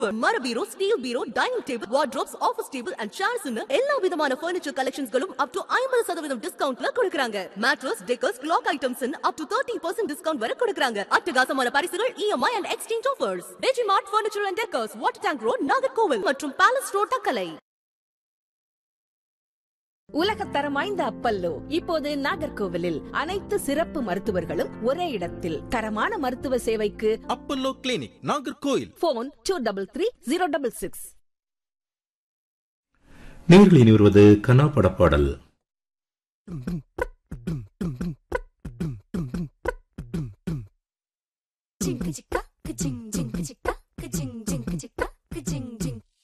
மர பீரோ ஸ்டீல் பீரோ dining table wardrobes office table and chairs எல்லா விதமான பர்னிச்சர் கலெக்ஷன்ஸ்களும் அப் டு ஐம்பது சதவீதம் டிஸ்கவுண்ட்ல கொடுக்கறாங்க mattress decors clock items up to thirty percent discount வரை கொடுக்கறாங்க அட்டகாசமான பரிசுகள் EMI and exchange offers Regimart furniture and decors water tank road Nagercoil மற்றும் பேலஸ் ரோட் தக்கலை உலகத்தரம் வாய்ந்த அப்பல்லோ இப்போது நாகர்கோவிலில் அனைத்து சிறப்பு மருத்துவர்களும் ஒரே இடத்தில் தரமான மருத்துவ சேவைக்கு Apollo clinic Nagercoil phone two double three zero double six நேர்களில் வருவது கனா படப்பாடல்